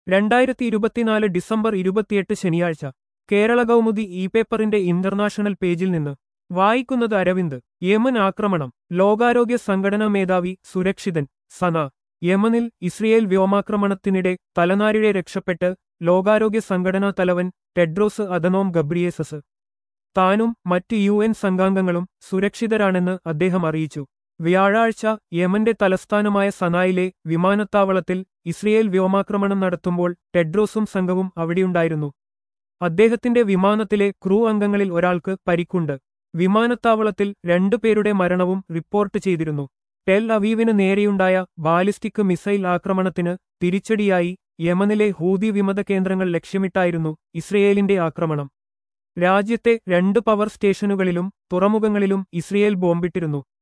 രണ്ടായിരത്തി ഇരുപത്തിനാല് ഡിസംബർ ഇരുപത്തിയെട്ട് ശനിയാഴ്ച കേരള കൗമുദി ഇ പേപ്പറിന്റെ ഇന്റർനാഷണൽ പേജിൽ നിന്ന് വായിക്കുന്നത് അരവിന്ദ് യമൻ ആക്രമണം ലോകാരോഗ്യ സംഘടനാ മേധാവി സുരക്ഷിതൻ സന യമനിൽ ഇസ്രയേൽ വ്യോമാക്രമണത്തിനിടെ തലനാരിഴെ രക്ഷപ്പെട്ട് ലോകാരോഗ്യ സംഘടനാ തലവൻ ടെഡ്രോസ് അദനോം ഗബ്രിയേസസ് താനും മറ്റ് യു എൻ സംഘാംഗങ്ങളും സുരക്ഷിതരാണെന്ന് അദ്ദേഹം അറിയിച്ചു വ്യാഴാഴ്ച യമന്റെ തലസ്ഥാനമായ സനായിലെ വിമാനത്താവളത്തിൽ ഇസ്രയേൽ വ്യോമാക്രമണം നടത്തുമ്പോൾ ടെഡ്രോസും സംഘവും അവിടെയുണ്ടായിരുന്നു അദ്ദേഹത്തിന്റെ വിമാനത്തിലെ ക്രൂ അംഗങ്ങളിൽ ഒരാൾക്ക് പരിക്കുണ്ട് വിമാനത്താവളത്തിൽ രണ്ടുപേരുടെ മരണവും റിപ്പോർട്ട് ചെയ്തിരുന്നു ടെൽ അവീവിന് നേരെയുണ്ടായ ബാലിസ്റ്റിക് മിസൈൽ ആക്രമണത്തിന് തിരിച്ചടിയായി യമനിലെ ഹൂതി വിമത കേന്ദ്രങ്ങൾ ലക്ഷ്യമിട്ടായിരുന്നു ഇസ്രയേലിന്റെ ആക്രമണം രാജ്യത്തെ രണ്ട് പവർ സ്റ്റേഷനുകളിലും തുറമുഖങ്ങളിലും ഇസ്രയേൽ ബോംബിട്ടിരുന്നു